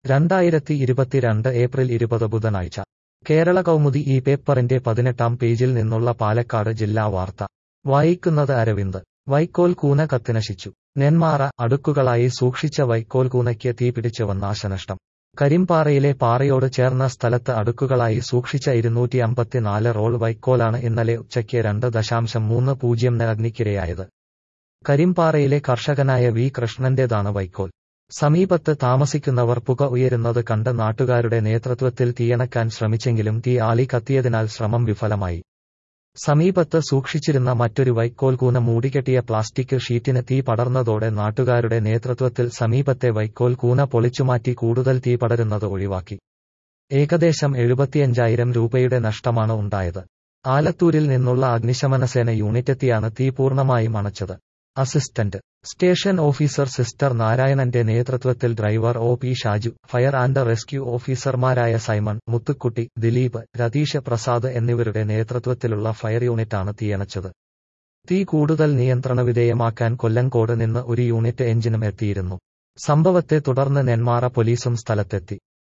രണ്ടായിരത്തി ഇരുപത്തിരണ്ട് ഏപ്രിൽ ഇരുപത് ബുധനാഴ്ച കേരള കൗമുദി ഈ പേപ്പറിന്റെ പതിനെട്ടാം പേജിൽ നിന്നുള്ള പാലക്കാട് ജില്ലാ വാർത്ത വായിക്കുന്നത് അരവിന്ദ് വൈക്കോൽ കൂന കത്തിനശിച്ചു നെന്മാറ അടുക്കുകളായി സൂക്ഷിച്ച വൈക്കോൽ കൂനയ്ക്ക് തീപിടിച്ചുവന്ന നാശനഷ്ടം കരിമ്പാറയിലെ പാറയോട് ചേർന്ന സ്ഥലത്ത് അടുക്കുകളായി സൂക്ഷിച്ച ഇരുന്നൂറ്റി അമ്പത്തിനാല് റോൾ വൈക്കോലാണ് ഇന്നലെ ഉച്ചയ്ക്ക് രണ്ട് ദശാംശം മൂന്ന് പൂജ്യം അഗ്നിക്കിരയായത് കരിമ്പാറയിലെ കർഷകനായ വി കൃഷ്ണന്റേതാണ് വൈക്കോൽ സമീപത്ത് താമസിക്കുന്നവർ പുക ഉയരുന്നത് കണ്ട് നാട്ടുകാരുടെ നേതൃത്വത്തിൽ തീയണക്കാൻ ശ്രമിച്ചെങ്കിലും തീ ആളി കത്തിയതിനാൽ ശ്രമം വിഫലമായി സമീപത്ത് സൂക്ഷിച്ചിരുന്ന മറ്റൊരു വൈക്കോൽ കൂന മൂടികെട്ടിയ പ്ലാസ്റ്റിക് ഷീറ്റിന് തീ പടർന്നതോടെ നാട്ടുകാരുടെ നേതൃത്വത്തിൽ സമീപത്തെ വൈക്കോൽ കൂന പൊളിച്ചുമാറ്റി കൂടുതൽ തീ പടരുന്നത് ഒഴിവാക്കി ഏകദേശം എഴുപത്തിയഞ്ചായിരം രൂപയുടെ നഷ്ടമാണ് ഉണ്ടായത് ആലത്തൂരിൽ നിന്നുള്ള അഗ്നിശമനസേന യൂണിറ്റെത്തിയാണ് തീ പൂർണ്ണമായും അണച്ചത് അസിസ്റ്റന്റ് സ്റ്റേഷൻ ഓഫീസർ സിസ്റ്റർ നാരായണന്റെ നേതൃത്വത്തിൽ driver O P Shaju fire and rescue ഓഫീസർമാരായ സൈമൺ മുത്തുക്കുട്ടി ദിലീപ് രതീഷ് പ്രസാദ് എന്നിവരുടെ നേതൃത്വത്തിലുള്ള ഫയർ യൂണിറ്റാണ് തീയണച്ചത് തീ കൂടുതൽ നിയന്ത്രണവിധേയമാക്കാൻ കൊല്ലങ്കോട് നിന്ന് ഒരു യൂണിറ്റ് എഞ്ചിനും എത്തിയിരുന്നു സംഭവത്തെ തുടർന്ന് നെന്മാറ പോലീസും സ്ഥലത്തെത്തി